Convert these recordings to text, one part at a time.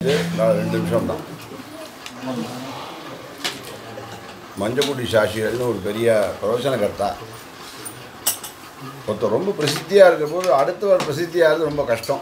நான் ரெண்டு நிமிஷம் தான் மஞ்சக்குடி சாஷிகள்னு ஒரு பெரிய பிரவச்சனகர்த்தா ஒருத்தர் ரொம்ப பிரசித்தியாக இருக்கிற போது அடுத்தவர் பிரசித்தியாகிறது ரொம்ப கஷ்டம்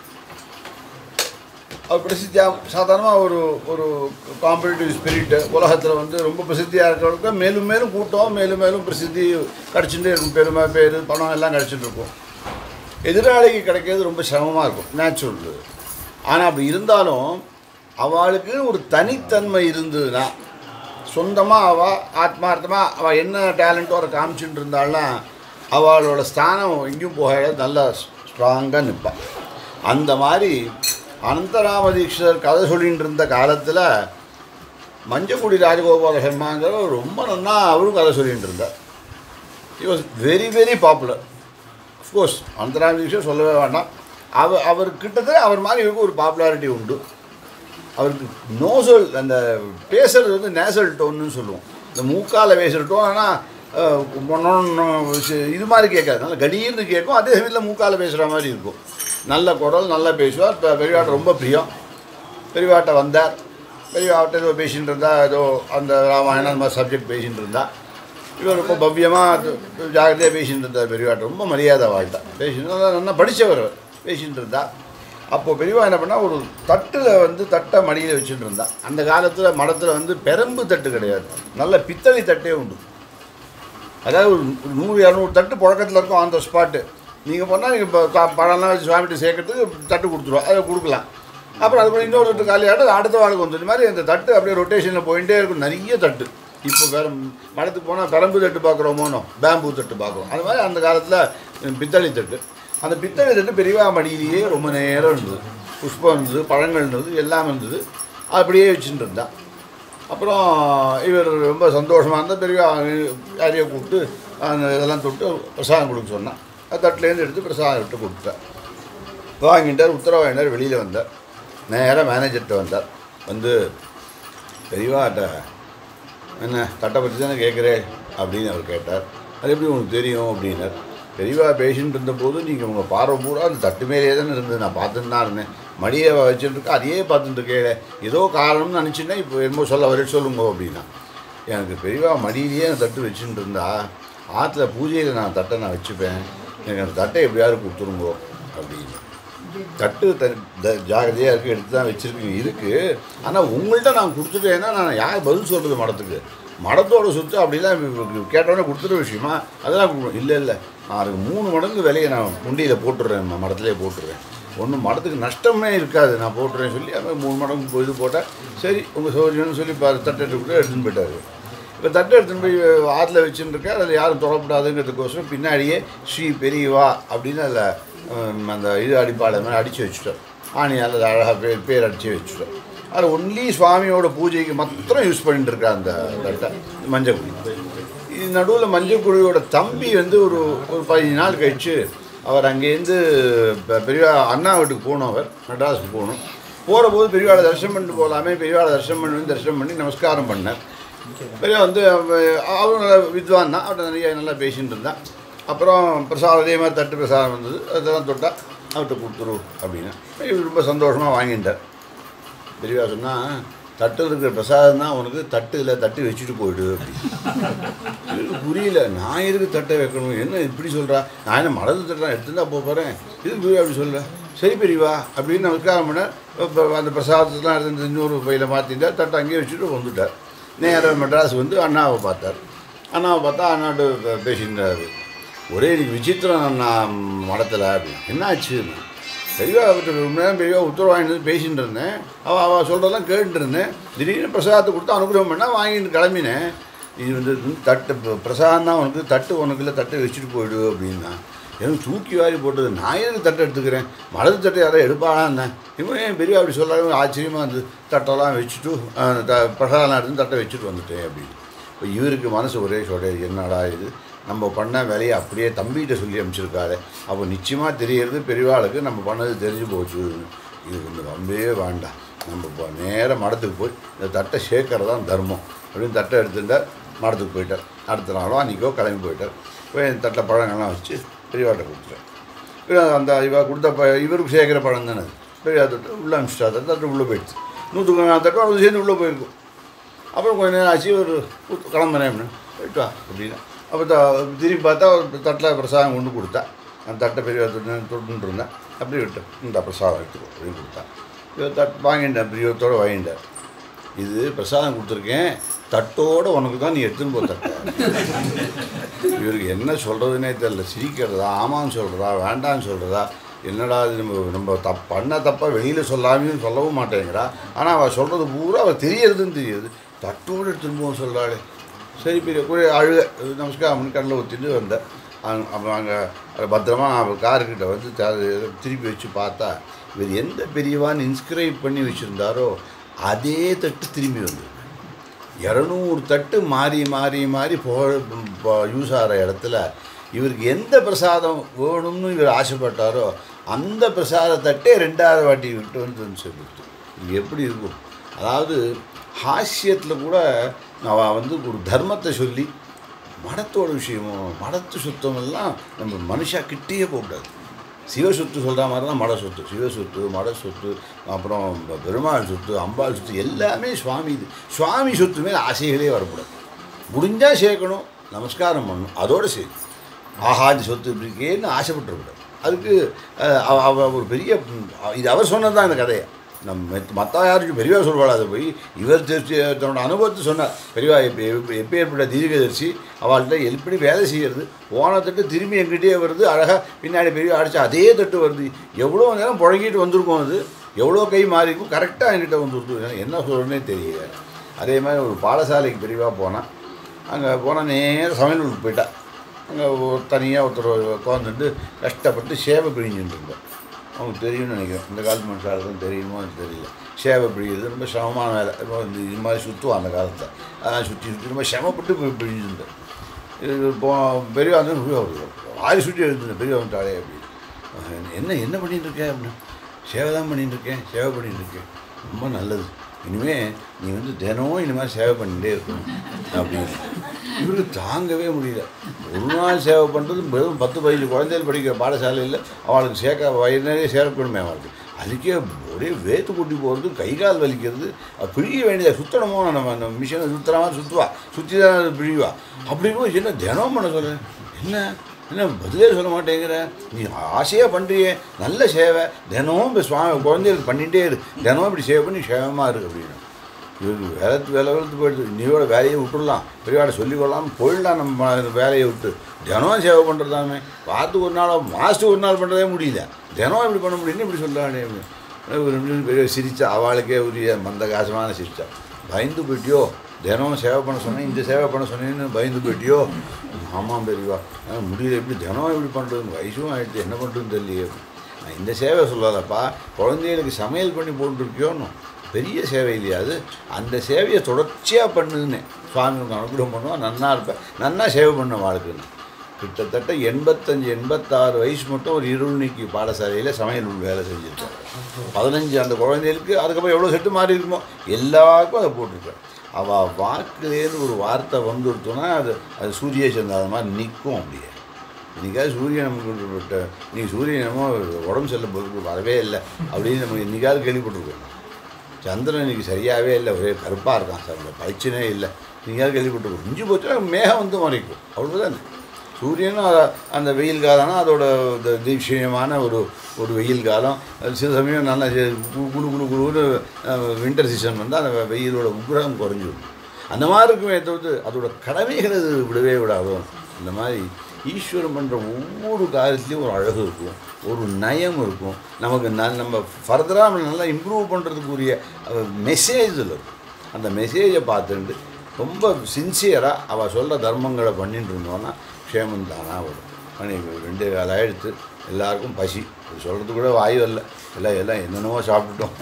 அவர் பிரசித்தியாக சாதாரணமாக ஒரு ஒரு காம்படிட்டிவ் ஸ்பிரிட்டு உலகத்தில் வந்து ரொம்ப பிரசித்தியாக இருக்கிறவங்களுக்கு மேலும் மேலும் கூட்டம் மேலும் மேலும் பிரசித்தி கிடச்சிட்டே இருக்கும் பெருமை பேர் பணம் எல்லாம் கிடச்சிட்டு இருக்கும் எதிராளிக்கு கிடைக்கிறது ரொம்ப சிரமமாக இருக்கும் நேச்சுரல் ஆனால் அப்படி இருந்தாலும் அவளுக்கு ஒரு தனித்தன்மை இருந்ததுன்னா சொந்தமாக அவள் ஆத்மார்த்தமாக அவள் என்ன டேலண்ட்டோ அதை காமிச்சுட்டு இருந்தாள்னா அவளோட ஸ்தானம் எங்கேயும் போக நல்லா ஸ்ட்ராங்காக நிற்பாள் அந்த மாதிரி அனந்தராம தீட்சிதர் கதை சொல்லிட்டு இருந்த காலத்தில் மஞ்சக்குடி ராஜகோபால சர்மாங்கிறவர் ரொம்ப நன்னா அவரும் கதை சொல்லிட்டு இருந்தார் he was very very popular of course Anantharama Dikshitar சொல்லவே வேண்டாம் அவர் அவர் கிட்டத்தட்ட அவர் மாதிரி இவருக்கு ஒரு பாப்புலாரிட்டி உண்டு அவருக்கு நோசல் அந்த பேசுறது வந்து நேசல் டோன்னு சொல்லுவோம் இந்த மூக்கால் பேசுகிற டோன் ஆனால் இது மாதிரி கேட்காது நல்லா கடீர்னு கேட்கும் அதே சமயத்தில் மூக்கால் பேசுகிற மாதிரி இருக்கும் நல்ல குரல் நல்லா பேசுவார் இப்போ பெரியவாட்ட ரொம்ப பிரியம் பெரியவாட்ட வந்தார் பெரியவாட்ட ஏதோ பேசிகிட்டு இருந்தா ஏதோ அந்த ராமாயணம் அந்த மாதிரி சப்ஜெக்ட் பேசிகிட்டு இருந்தா இவர் ரொம்ப பவ்யமாக ஜாகிரதையாக பேசிகிட்டு இருந்தார் பெரியவாட்ட ரொம்ப மரியாதை வாழ்த்தா பேசிட்டு நல்லா நல்லா படித்தவர் அவர் பேசிகிட்டு இருந்தா அப்போது பெரியவா என்ன பண்ணால் ஒரு தட்டில் வந்து தட்டை மடியில் வச்சுட்டு இருந்தா அந்த காலத்தில் மடத்தில் வந்து பெரம்பு தட்டு கிடையாது நல்ல பித்தளை தட்டே உண்டு அதாவது ஒரு ஒரு நூறு இரநூறு தட்டு புழக்கத்தில் இருக்கும் ஆன் த ஸ்பாட்டு நீங்கள் போனால் நீங்கள் இப்போ கா- பழம்லாம் வச்சு சுவாமிகிட்ட சேர்க்கறதுக்கு தட்டு கொடுத்துருவோம் அதை கொடுக்கலாம் அப்புறம் அதுக்கு இன்னொரு தட்டு காலியாட்டு அடுத்த வாழ்க்கை வந்து இந்த மாதிரி அந்த தட்டு அப்படியே ரொட்டேஷனில் போயிட்டே இருக்கும் நிறைய தட்டு இப்போ வேறு மடத்துக்கு போனால் பெரம்பு தட்டு பார்க்குறோமோனோ பேம்பு தட்டு பார்க்குறோம் அது மாதிரி அந்த காலத்தில் பித்தளை தட்டு அந்த பித்தளை தட்டு பெரியவா மடியிலேயே ரொம்ப நேரம் இருந்தது புஷ்பம் இருந்தது பழங்கள் இருந்தது எல்லாம் இருந்தது அப்படியே வச்சுட்டு இருந்தா அப்புறம் இவர் ரொம்ப சந்தோஷமாக இருந்தால் பெரிய யாரையோ கூப்பிட்டு அந்த இதெல்லாம் தொட்டு பிரசாதம் கொடுக்க சொன்னான் அது தட்டிலேருந்து எடுத்து பிரசாதம் விட்டு கொடுத்தேன் வாங்கிட்டார் உத்தரவு வாங்கிட்டார் வெளியில் வந்தார் நேராக மேனேஜர்கிட்ட வந்தார் வந்து பெரியவாட்ட என்ன தட்டை பற்றி தானே கேட்குறேன் அப்படின்னு அவர் கேட்டார் அது எப்படி உனக்கு தெரியும் அப்படின்னார் பெரியவா பேஷண்ட் இருந்தபோது நீங்கள் உங்கள் பார்வை பூரா அந்த தட்டு மேலேயே தானே இருந்தது நான் பார்த்துட்டு தான் இருந்தேன் மடியை வச்சுட்டு இருக்கேன் அதையே பார்த்துட்டு இருக்கேன் ஏதோ காரணம்னு நினச்சின்னா இப்போ என்னமோ சொல்ல வர சொல்லுங்க அப்படின்னா எனக்கு பெரியவா மடியிலேயே அந்த தட்டு வச்சுட்டு இருந்தா ஆற்றுல பூஜையில் நான் தட்டை நான் வச்சுப்பேன் எனக்கு அந்த தட்டை எப்படியாவது கொடுத்துருங்கோ அப்படின்னு தட்டு த த- ஜாகிரதையாக இருக்குது எடுத்து தான் வச்சுருக்கீங்க இருக்குது ஆனால் உங்கள்கிட்ட நான் கொடுத்துட்டேன்னா நான் யார் பதில் சொல்கிறது மடத்துக்கு மடத்தோட சொத்து அப்படிலாம் கேட்டோன்னே கொடுத்துட்ட விஷயமா அதெல்லாம் கு- இல்லை இல்லை நான் அதுக்கு மூணு மடங்கு விலையை நான் முண்டியில் போட்டுடுறேன் ம- மடத்திலே போட்டுடுறேன் ஒன்றும் மடத்துக்கு நஷ்டமே இருக்காது நான் போட்டுறேன்னு சொல்லி அவன் மூணு மடங்கு போய் இது போட்டால் சரி உங்கள் சௌகரியம்னு சொல்லி இப்போ தட்டை எடுத்து கூட எடுத்துன்னு போயிட்டாரு இப்போ தட்டை எடுத்துன்னு போய் ஆற்றுல வச்சுன்னு இருக்கேன் அதில் யாரும் தொடப்படாதுங்கிறதுக்கோசரம் பின்னாடியே ஸ்ரீ பெரியவா அப்படின்னு அதில் அந்த இது அடிப்பாளர் மாதிரி அடித்து வச்சுட்டோம் ஆணியால் அது அழகாக பேர் பேர் அடித்து வச்சுட்டோம் அது ஒன்லி சுவாமியோட பூஜைக்கு மாத்திரம் யூஸ் பண்ணிட்டு இருக்கா அந்த தட்டை மஞ்சக்குடி இது நடுவில் மஞ்சக்குடியோட தம்பி வந்து ஒரு ஒரு பதினஞ்சு நாள் கழிச்சு அவர் அங்கேருந்து பெ- பெரியவா அண்ணா வீட்டுக்கு போகணும் அவர் மெட்ராஸுக்கு போகணும் போகிற போது பெரியவாளை தரிசனம் பண்ணிட்டு போகலாமே பெரியவாளை தரிசனம் பண்ணி தரிசனம் பண்ணி நமஸ்காரம் பண்ணார் பெரியவா வந்து அவ- அவரும் நல்ல வித்வான் தான் அவர்கிட்ட நிறைய நல்லா பேசிட்டு இருந்தான் அப்புறம் பிரசாதம் அதே மாதிரி தட்டு பிரசாதம் வந்தது அதெல்லாம் தொட்டால் அவர்கிட்ட கொடுத்துரு அப்படின்னு இவர் ரொம்ப சந்தோஷமாக வாங்கிட்டார் பெரியவா சொன்னால் தட்டில் இருக்கிற பிரசாதம் தான் உனக்கு தட்டு இல்லை தட்டு வச்சுட்டு போயிடு அப்படின்னு இவருக்கு புரியல நான் எதுக்கு தட்டை வைக்கணும் என்ன இப்படி சொல்கிறா நான் என்ன மடத்து தட்டை எடுத்துருந்தா போக போகிறேன் இதுக்கு பெரியவா அப்படி சொல்ல சரி பெரியவா அப்படின்னு நமஸ்காரம் பண்ணார் இப்போ அந்த பிரசாதத்தெல்லாம் எடுத்து இன்னொரு பையில் மாற்றிட்டார் தட்டை அங்கேயே வச்சுட்டு வந்துட்டார் நேராக மெட்ராஸ் வந்து அண்ணாவை பார்த்தார் அண்ணாவை பார்த்தா அண்ணாட்டு பே- பேசியிருந்தாரு ஒரே இன்னைக்கு விசித்திரம் அண்ணா மடத்தில் அப்படின்னு என்னாச்சு பெரியவா அவர்கிட்ட ரொம்ப நேரம் பெரியவா உத்தரவு வாங்கிட்டு வந்து பேசிட்டு இருந்தேன் அவள் அவள் சொல்கிறதெல்லாம் கேட்டுட்டு இருந்தேன் திடீர்னு பிரசாதத்தை கொடுத்து அனுகிரகம் பண்ணால் வாங்கிட்டு கிளம்பினேன் இது வந்து தட்டு ப- பிரசாதம் தான் உனக்கு தட்டு உனக்கு இல்லை தட்டை வச்சுட்டு போயிடு அப்படின்னா எனக்கு தூக்கி வாரி போட்டது நான் எதுக்கு தட்டை எடுத்துக்கிறேன் வலது தட்டை யாராவது எடுப்பானா என்ன இவன் ஏன் பெரிய அப்படி சொல்லாத ஆச்சரியமாக இருந்து தட்டெல்லாம் வச்சுட்டு அஹ், த பிரசாதம் எடுத்து தட்டை வச்சுட்டு வந்துட்டேன் அப்படின்னு இப்போ இவருக்கு மனசு ஒரே சொல்ற என்னடா இது நம்ம பண்ண வேலையை அப்படியே தம்பிகிட்ட சொல்லி அனுப்பிச்சிருக்காரு அப்போ நிச்சயமாக தெரியறது பெரியவாளுக்கு நம்ம பண்ணது தெரிஞ்சு போச்சு இது கொஞ்சம் ரொம்பவே வேண்டாம் நம்ம இப்போ நேராக மடத்துக்கு போய் இந்த தட்டை சேர்க்கறது தான் தர்மம் அப்படின்னு தட்டை எடுத்துட்டார் மடத்துக்கு போயிட்டார் அடுத்த நாளோ அன்றைக்கோ கிளம்பி போயிட்டார் போய் இந்த தட்டை பழங்கள்லாம் வச்சு பெரியவாட்ட கொடுத்துட்டார் இவர் அந்த இவ கொடுத்த ப இவருக்கு சேர்க்குற பழம் தானே அது பெரிய தட்டு உள்ளே அனுப்பிச்சிட்டா அந்த தட்டு உள்ளே போயிடுச்சு நூற்றுக்கு தட்டும் அது சேர்ந்து உள்ளே போயிருக்கும் அப்புறம் கொஞ்ச நேரம் ஆச்சு ஒரு ஊத்து- கிளம்புறேன் அப்படின்னு போயிட்டு வா அப்படின்னு அப்போ த திரும்பி பார்த்தா ஒரு தட்டில் பிரசாதம் கொண்டு கொடுத்தா அந்த தட்டை பெரிய தொட்டுன்னு இருந்தேன் அப்படி விட்டேன் இந்த பிரசாதம் எடுத்துக்கோ அப்படின்னு கொடுத்தா இவர் தட் வாங்கிட்டேன் பிரியத்தோடு வாங்கிட்டார் இது பிரசாதம் கொடுத்துருக்கேன் தட்டோடு உனக்கு தான் நீ எடுத்துன்னு போ தட்டை இவருக்கு என்ன சொல்கிறதுனே தெரில சிரிக்கிறதா ஆமான்னு சொல்கிறதா வேண்டான்னு சொல்கிறதா என்னடா இது நம்ம நம்ம தப் பண்ண தப்பாக வெளியில் சொல்லாமையும் சொல்லவும் மாட்டேங்கிறா ஆனால் அவள் சொல்கிறது பூரா அவள் தெரியறதுன்னு தெரியுது தட்டோடு எடுத்துன்னு போக சொல்கிறாளே சரி பெரிய கூட அழுக நமஸ்காரம் கண்ணில் ஊற்றிட்டு வந்தேன் அங்க- அப்புறம் அங்கே பத்திரமா அவள் காருக்கிட்ட வந்து த- திருப்பி வச்சு பார்த்தா இவர் எந்த பெரியவான்னு இன்ஸ்கிரைப் பண்ணி வச்சுருந்தாரோ அதே தட்டு திரும்பி வந்து இரநூறு தட்டு மாறி மாறி மாறி புகழ் யூஸ் ஆகிற இடத்துல இவருக்கு எந்த பிரசாதம் வேணும்னு இவர் ஆசைப்பட்டாரோ அந்த பிரசாத தட்டே ரெண்டாவது வாட்டி விட்டு வந்து சொல்லிட்டு இது எப்படி இருக்கும் அதாவது ஹாஸ்யத்தில் கூட அவன் வந்து ஒரு தர்மத்தை சொல்லி மடத்தோட விஷயமும் மடத்து சுத்தம் எல்லாம் நம்ம மனுஷா கிட்டேயே போகக்கூடாது சிவ சொத்து சொல்கிற மாதிரி தான் மட சொத்து சிவ சொத்து மட சொத்து அப்புறம் ப- பெருமாள் சொத்து அம்பாள் சொத்து எல்லாமே சுவாமி இது சுவாமி சொத்து மேலே ஆசைகளே வரக்கூடாது முடிஞ்சால் சேர்க்கணும் நமஸ்காரம் பண்ணணும் அதோடு சரி ஆஹா இந்த சொத்து இப்படி இருக்கேன்னு ஆசைப்பட்டுருக்கூடாது அதுக்கு அஹ், அவ அவ ஒரு பெரிய ம், இது அவர் சொன்னது தான் இந்த கதையை நம்ம மற்ற யாருக்கும் பெரியவா சொல்வாள் அதை போய் இவர் தெரிச்சு தன்னோட அனுபவத்தை சொன்னார் பெரியவா எப்போ எப்போ ஏற்பட்ட தீர்க்கதரிசி அவள்கிட்ட எப்படி வேலை செய்யறது போன தட்டு திரும்பி எங்கிட்டே வருது அழகாக பின்னாடி பெரிய அடிச்சு அதே தட்டு வருது எவ்வளோ நேரம் புழங்கிட்டு வந்திருக்கும் அது எவ்வளோ கை மாறி இருக்கும் கரெக்டாக என்கிட்ட வந்துருது எனக்கு என்ன சொல்கிறேனே தெரியல அதே மாதிரி ஒரு பாடசாலைக்கு பெரியவா போனால் அங்கே போனால் நேராக சமையலூருக்கு போயிட்டா அங்கே ஒரு தனியாக ஒருத்தர் உட்காந்துட்டு கஷ்டப்பட்டு சேவை பிழிஞ்சுட்டு இருந்தோம் அவங்களுக்கு தெரியும்னு நினைக்கிறேன் இந்த காலத்து மனுஷாருக்கும் தெரியுமோ எனக்கு தெரியல சேவை பிழிகிறது ரொம்ப சிரமமான வேலை இப்போ இந்த இது மாதிரி சுற்றுவோம் அந்த காலத்தில் அதெல்லாம் சுற்றி சுற்றி ரொம்ப சிரமப்பட்டு போய் பிழிஞ்சிருந்தேன் இது போ பெரியவா வந்து வாரி சுற்றி எழுதுனேன் பெரியவா வந்துட்டாளே அப்படின்னு என்ன என்ன பண்ணிட்டு இருக்க அப்படின்னு சேவை தான் பண்ணிட்டு இருக்கேன் சேவை பண்ணிட்டு இருக்கேன் ரொம்ப நல்லது இனிமே நீ வந்து தினமும் இனிமேல் சேவை பண்ணிகிட்டே இருக்கணும் அப்படின்னு இவருக்கு தாங்கவே முடியல ஒரு நாள் சேவை பண்ணுறது வெறும் பத்து பதினஞ்சு குழந்தைகள் படிக்கிற பாடசாலையில் அவளுக்கு சேர்க்க வயிறு நிறைய சேர்க்கணுமே அவளுக்கு அதுக்கே ஒரே வேத்து கூட்டி போகிறது கை கால் வலிக்கிறது அது பிழிய வேண்டியது சுத்தணுமோ நம்ம அந்த மிஷினை சுற்றுற மாதிரி சுற்றுவா சுற்றி தான் அது பிழிவா அப்படி போய் என்ன தினம் பண்ண சொல்கிறேன் என்ன என்ன பதிலே சொல்ல மாட்டேங்கிற நீ ஆசையாக பண்ணுறியே நல்ல சேவை தினமும் இப்போ சுவாமி குழந்தைகளுக்கு பண்ணிகிட்டே இரு தினமும் இப்படி சேவை பண்ணி சேவமாக இருக்கு அப்படின்னு இவருக்கு வேலை வேலை வெளுத்து போயிடுது நீயோட வேலையை விட்டுடலாம் பெரியவாட சொல்லிக்கொள்ளலாம் போயிடலாம் நம்ம இந்த வேலையை விட்டு தினம் சேவை பண்ணுறதாமே வாரத்துக்கு ஒரு நாள் மாதத்துக்கு ஒரு நாள் பண்ணுறதே முடியல தினம் இப்படி பண்ண முடியும்னு இப்படி சொல்லலானே ஒரு நிமிஷம் பெரிய சிரிச்சா அவளுக்கே உரிய மந்தகாசமான சிரிச்சா பயந்து போயிட்டியோ தினம் சேவை பண்ண சொன்னேன் இந்த சேவை பண்ண சொன்னேன்னு பயந்து போயிட்டியோ ஆமாம் பெரியவா ஆனால் முடியல எப்படி தினம் எப்படி பண்ணுறது வயசும் ஆகிடுச்சு என்ன பண்ணுறதுன்னு தெரியலையே நான் இந்த சேவை சொல்லாதப்பா குழந்தைகளுக்கு சமையல் பண்ணி போட்டுருக்கியோன்னு பெரிய சேவை இல்லையா அது அந்த சேவையை தொடர்ச்சியாக பண்ணுன்னு சுவாமி உனக்கு அனுகிரகம் பண்ணுவான் நன்னா இருப்பேன் நன்னா சேவை பண்ண வாழ்க்கைன்னு கிட்டத்தட்ட எண்பத்தஞ்சு எண்பத்தாறு வயசு மட்டும் ஒரு இருள்நீக்கி பாடசாலையில் சமையல் உள் வேலை செஞ்சுருக்கேன் பதினஞ்சு அந்த குழந்தைகளுக்கு அதுக்கப்புறம் எவ்வளோ செட்டு மாறி இருக்குமோ எல்லாருக்கும் அதை போட்டிருக்கேன் அவள் வாக்குலேருந்து ஒரு வார்த்தை வந்துடுத்தோன்னா அது அது சூரிய சந்தாத மாதிரி நிற்கும் அப்படியே இன்றைக்காவது சூரியன் நமக்கு விட்ட நீ சூரியன் என்னமோ உடம்பு செல்ல பொருள் வரவே இல்லை அப்படின்னு நமக்கு இன்றைக்காவது கேள்விப்பட்டிருக்கோம் சந்திரன் இன்னைக்கு சரியாகவே இல்லை ஒரே கருப்பாக இருக்கான் சார் அந்த பளிச்சுனே இல்லை நீங்களாவது கேள்விப்பட்டிருக்கோம் இஞ்சி போச்சுன்னா மேகம் வந்து மறைக்கும் அவ்வளோதான் சூரியனும் அத- அந்த வெயில் காலம்னா அதோட த- தீட்சணியமான ஒரு ஒரு வெயில் காலம் அது சில சமயம் நல்லா ஜெ- கு- குளு குளு குளுன்னு வின்டர் சீசன் வந்து அந்த வெயிலோட உக்ரம் குறைஞ்சிடும் அந்த மாதிரி இருக்குமே தவிர்த்து அதோட கடமைகளை அது விடவே விடாதோ இந்த மாதிரி ஈஸ்வரன் பண்ணுற ஒவ்வொரு காரியத்துலேயும் ஒரு அழகு இருக்கும் ஒரு நயம் இருக்கும் நமக்கு ந நம்ம ஃபர்தராக நம்ம நல்லா இம்ப்ரூவ் பண்ணுறதுக்குரிய மெசேஜ் இருக்கும் அந்த மெசேஜை பார்த்துட்டு ரொம்ப சின்சியராக அவள் சொல்கிற தர்மங்களை பண்ணிட்டு இருந்தோன்னா க்ஷேமம் தானாக வரும் மணி ரெண்டு வேலை ஆயிடுத்து எல்லாருக்கும் பசி இது சொல்கிறது கூட வாயு வரல எல்லாம் எல்லாம் என்னென்னவோ சாப்பிட்டுட்டோம்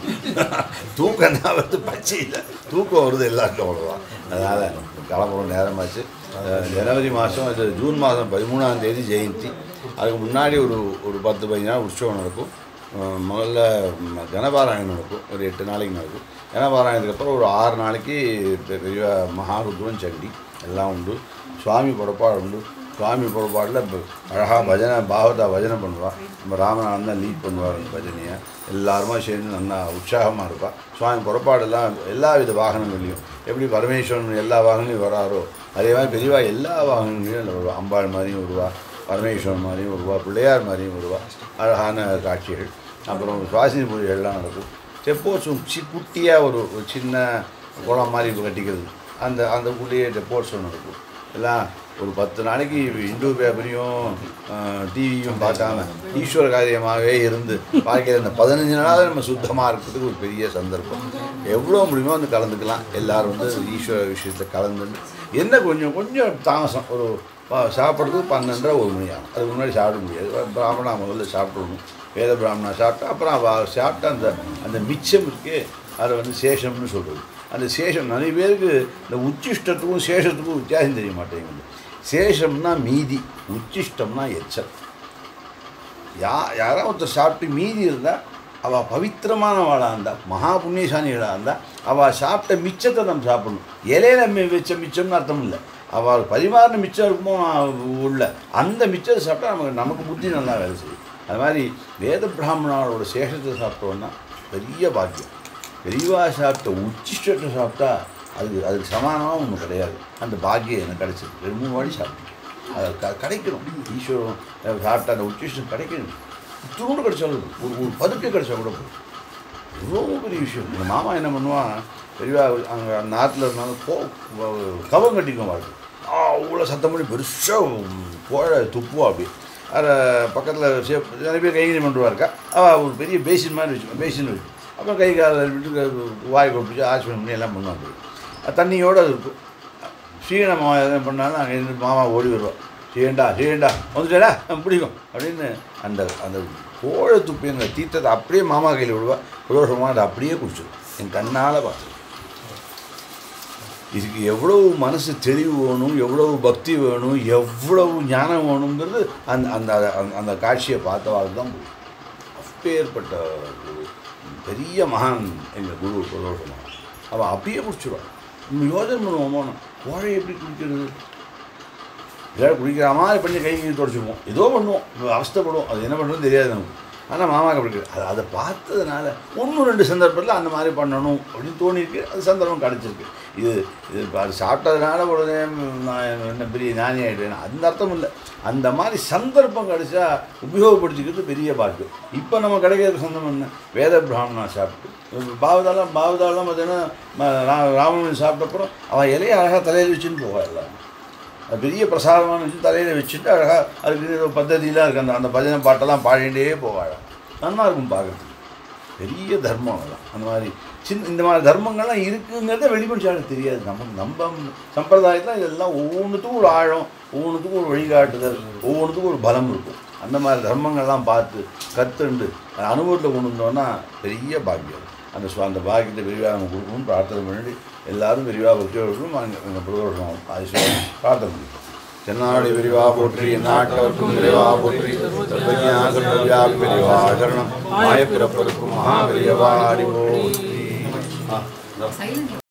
தூக்கம் தான் வருது பச்சை இல்லை தூக்கம் வருது எல்லாருக்கும் அவ்வளோதான் அதனால் கிளம்புறோம் நேரமாச்சு அஹ் ஜனவரி மாதம் அது ஜூன் மாதம் பதிமூணாம் தேதி ஜெயந்தி அதுக்கு முன்னாடி ஒரு ஒரு பத்து பதினஞ்சு நாள் உற்சவம் நடக்கும் அஹ் முதல்ல ம், கனபாராயணம் நடக்கும் ஒரு எட்டு நாளைக்கு நடக்கும் கனபாராயணத்துக்கு அப்புறம் ஒரு ஆறு நாளைக்கு பெ- பெரிய மகாருத்ரன் சண்டி எல்லாம் உண்டு சுவாமி புறப்பாடு உண்டு சுவாமி புறப்பாடில் இப்போ அழகாக பஜனை பாகவதா பஜனை பண்ணுவாள் நம்ம ராமநாதன் தான் லீட் பண்ணுவார் அந்த பஜனையை எல்லாருமா சேர்ந்து நல்லா உற்சாகமாக இருப்பாள் சுவாமி புறப்பாடெல்லாம் எல்லா வித வாகனங்கள்லையும் எப்படி பரமேஸ்வரன் எல்லா வாகனங்களையும் வராரோ அதே மாதிரி பெரியவா எல்லா வாகனங்களையும் வருவா அம்பாள் மாதிரியும் வருவா பரமேஸ்வரன் மாதிரியும் வருவா பிள்ளையார் மாதிரியும் வருவா அழகான காட்சிகள் அப்புறம் சுவாசினி பூஜைகள்லாம் நடக்கும் தெப்போற்சவம் சி குட்டியாக ஒரு ஒரு சின்ன குளம் மாதிரி கட்டிக்கிறது அந்த அந்த உள்ளேயே தெப்போற்சவம் நடக்கும் எல்லாம் ஒரு பத்து நாளைக்கு இந்து பேப்பரையும் டிவியும் பார்க்காம ஈஸ்வர காரியமாகவே இருந்து வாழ்க்கையில் இந்த பதினஞ்சு நாளாவது நம்ம சுத்தமாக இருக்கிறதுக்கு ஒரு பெரிய சந்தர்ப்பம் எவ்வளோ முடியுமோ வந்து கலந்துக்கலாம் எல்லாரும் வந்து ஈஸ்வர விஷயத்தை கலந்து என்ன கொஞ்சம் கொஞ்சம் தாமசம் ஒரு ப- சாப்பிட்றதுக்கு பன்னெண்டரை ஒரு மணி ஆகும் அதுக்கு முன்னாடி சாப்பிட முடியாது பிராமணா முதல்ல சாப்பிடணும் வேத பிராமணா சாப்பிட்டா அப்புறம் அவ சாப்பிட்ட அந்த அந்த மிச்சம் இருக்கே அதை வந்து சேஷம்னு சொல்கிறது அந்த சேஷம் நிறைய பேருக்கு இந்த உச்சிஷ்டத்துக்கும் சேஷத்துக்கும் வித்தியாசம் தெரிய மாட்டேங்குது சேஷம்னா மீதி உச்சிஷ்டம்னா எச்சல் யா யாராவது ஒருத்தர் சாப்பிட்டு மீதி இருந்தால் அவள் பவித்திரமானவளாக இருந்தால் மகா புண்ணியசாலிகளாக இருந்தால் அவள் சாப்பிட்ட மிச்சத்தை நம்ம சாப்பிடணும் இலையில மி- வச்ச மிச்சம்னு அர்த்தம் இல்லை அவள் பரிமாறின மிச்சம் இருக்குமோ அஹ், உள்ள அந்த மிச்சத்தை சாப்பிட்டா நமக்கு நமக்கு புத்தி நல்லா வேலை செய்யும் அது மாதிரி வேத பிராமணாவோட சேஷத்தை சாப்பிட்டோன்னா பெரிய பாக்கியம் பெரியவா சாப்பிட்ட உச்சிஷ்டத்தை சாப்பிட்டா அது அதுக்கு சமானமாக ஒன்றும் கிடையாது அந்த பாக்கியம் எனக்கு கிடைச்சது ரெண்டு மூணு வாடி சாப்பிட்டேன் அது க கிடைக்கணும் ஈஸ்வரம் அஹ், சாப்பிட்ட அந்த உச்சிஷ்டம் கிடைக்கணும் துணூடு கிடைச்சாலும் ஒரு ஒரு பதுக்கு கிடைச்சா கூட போதும் ரொம்ப பெரிய விஷயம் எங்கள் மாமா என்ன பண்ணுவான் பெரியவா அங்கே அந்த ஆற்றுல இருந்தாலும் கோ வ- கவம் கட்டிக்கும் வாழ்க்கை அவ்வளோ சத்தம் பண்ணி பெருசாக கோழை துப்புவா அப்படி அதை பக்கத்தில் சே நிறைய பேர் கைங்கரியம் பண்ணுவா இருக்கா அவள் ஒரு பெரிய பேசின் மாதிரி வச்சுக்கோ பேசின் வச்சு அப்புறம் கை கால விட்டு வாய் கொப்பிச்சு ஆஸ்பன் பண்ணி எல்லாம் பண்ணுவாங்க அது தண்ணியோடு அது இருக்கும் சீன மாமா எதாவது பண்ணாலும் அங்கே இருந்து மாமா ஓடி வருவான் சீண்டா சீண்டா வந்துட்டேடா பிடிக்கும் அப்படின்னு அந்த அந்த கோழை துப்பிங்கிற தீர்த்தத்தை அப்படியே மாமா கையில் விடுவா புரோஷமாக அதை அப்படியே குடிச்சிடும் என் கண்ணால் பார்த்து இதுக்கு எவ்வளவு மனசு தெளிவு வேணும் எவ்வளவு பக்தி வேணும் எவ்வளவு ஞானம் வேணுங்கிறது அந்த அந்த அந்த- அந்த காட்சியை பார்த்தவாள் தான் புரியும் அப்பேற்பட்ட ஒரு பெரிய மகான் எங்கள் குரு பிரதோஷமாக அவள் அப்படியே குடிச்சிடுவாள் நம்ம யோஜனை பண்ணுவோமோ கோழை எப்படி குடிக்கிறது ஏதாவது குடிக்கிற மாதிரி பண்ணி கை கை தொடச்சிக்குவோம் ஏதோ பண்ணுவோம் அவஸ்தைப்படுவோம் அது என்ன பண்ணுறதுன்னு தெரியாது நமக்கு ஆனால் மாமாக்கு அப்படி கிடையாது. அது அதை பார்த்ததுனால ஒன்று ரெண்டு சந்தர்ப்பத்தில் அந்த மாதிரி பண்ணணும் அப்படின்னு தோணியிருக்கு அது சந்தர்ப்பம் கிடச்சிருக்கு இது இது இப்ப அது சாப்பிட்டதுனால உடனே நான் என்ன பெரிய ஞானி ஆகிட்டேன் அந்த அர்த்தம் இல்லை அந்த மாதிரி சந்தர்ப்பம் கிடைச்சா உபயோகப்படுத்திக்கிறது பெரிய பாக்கு இப்போ நம்ம கிடைக்கிற சந்தர்ப்பம் என்ன வேத பிராமணா சாப்பிட்டு பாவதாலாம் பாவதாலாம் பார்த்தீங்கன்னா ம- ரா- ராமன் சாப்பிட்டப்புறம் அவன் இலையை அழகாக தலையில் வச்சுன்னு போவா எல்லாரும் அது பெரிய பிரசாதமான வச்சு தலையில் வச்சுட்டு அழகாக அதுக்கு ஏதோ பద్ధதியெலாம் இருக்குது அந்த அந்த பஜனை பாட்டெல்லாம் பாடிட்டே போவாள் நல்லா இருக்கும் பார்க்குறதுக்கு பெரிய தர்மம் அதெல்லாம் அந்த மாதிரி சின்ன இந்த மாதிரி தர்மங்கள்லாம் இருக்குங்கிறத வெளிப்படைச்சாலும் தெரியாது நம்ம நம்ம சம்பிரதாயத்தில் இதெல்லாம் ஒவ்வொன்றுத்துக்கும் ஒரு ஆழம் ஒவ்வொன்றுத்துக்கும் ஒரு வழிகாட்டுதல் ஒவ்வொன்றுத்துக்கும் ஒரு பலம் இருக்கும் அந்த மாதிரி தர்மங்கள்லாம் பார்த்து கற்றுண்டு அனுபவத்தில் கொண்டு வந்தோன்னா பெரிய பாக்கியம் அந்த சுவா- அந்த பாக்கியத்தை விரிவாக நம்ம கொடுக்கணும்னு பிரார்த்தனை பண்ணிட்டு எல்லாரும் விரிவாக பக்தியோடும் எங்கள் பிரதோஷம் அது சொல்லி பிரார்த்தனை பண்ணிட்டோம் தென்னாடு விரிவா போற்றி நாட்டவர்க்கும் விரிவா போற்றி சர்வஜாகர்வியா பெரிவா சரணம் மாயப்பிறப்பருக்கும் மகாபெரியவா அறிவோ சைலண்ட்